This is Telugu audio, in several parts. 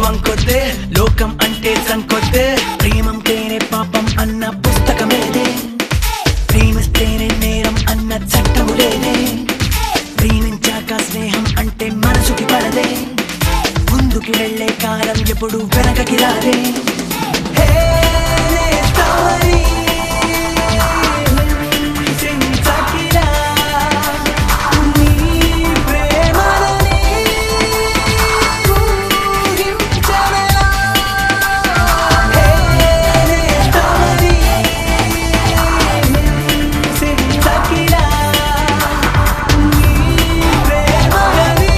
వంకొద్దే లోకం అంటే సంకొద్దే ప్రేమంటేనే పాపం అన్న పుస్తకమేదే ప్రేమిస్తేనే నేరం అన్న చట్టము లేదే ప్రేమించాక స్నేహం అంటే మనసుకి పడదే ముందుకి వెళ్ళే కాలం ఎప్పుడు వెనకకి రాదే హే, నేస్తారి, సించకిరా, నీ ప్రేమలని ఊహించవెలా. హే, నేస్తారి, సించకిరా, నీ ప్రేమలని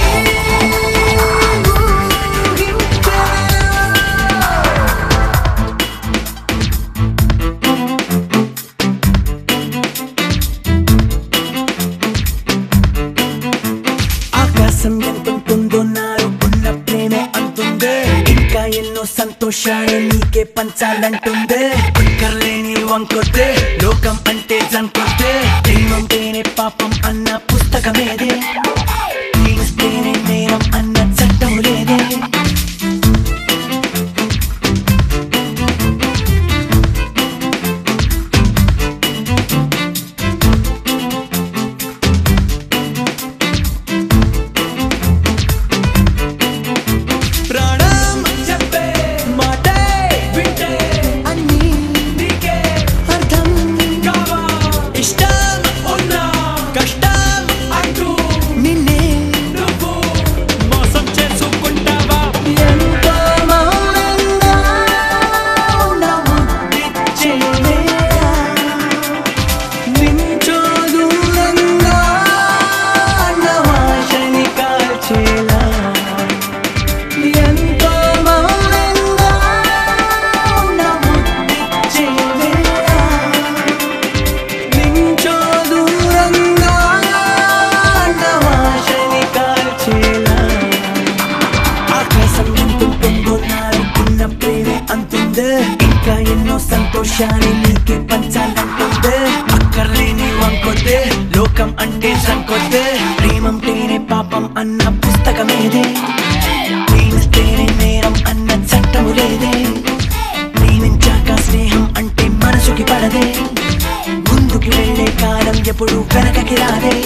ఊహించవెలా. ఆకాశం ఎంతుంటుందో నాలో ఉన్న ప్రేమే అంటుందే ఇంకా ఎన్నో సంతోషాలు నీకే పంచాలంటుందే లేని వంకొద్దే లోకం అంటే జంకొద్దే ప్రేమంటేనే పాపం అన్న పుస్తకమేదే ప్రేమిస్తేనే నేరం అన్న చట్టం లేదే ప్రాణం చెప్పే మాటే వింటే అన్ని నీకే అర్థం కావా ఇష్టం ఉన్నా కష్టం అంటూ నిన్నే నువ్వు మోసం చేసుకుంటావా ఎంతో మౌనంగా ఉన్నావు నిశ్చయమేరా. నించో దూరంగా అన్నవాశని కాల్చేలా ఎంతో మౌనంగా ఉన్నావు నిశ్చయమేరా. నించో దూరంగా అన్నవాశని కాల్చేలా ఆకాశం ఎంతుంటుందో నాలుగున్న ప్రేమే అంతుందే ఇంకా ఎన్నో సంతోషాలు నీకే పంచాలంటుందే అక్కర్లేని వంకొద్దే లోకం అంటే సంకొద్దే ప్రేమంటేనే పాపం అన్న పుస్తకమేదే ప్రేమిస్తేనే నేరం అన్న చట్టము లేదే ప్రేమించాక స్నేహం అంటే మనసుకి పడదే ముందుకి వెళ్ళే కాలం ఎప్పుడు వెనకకి రాదే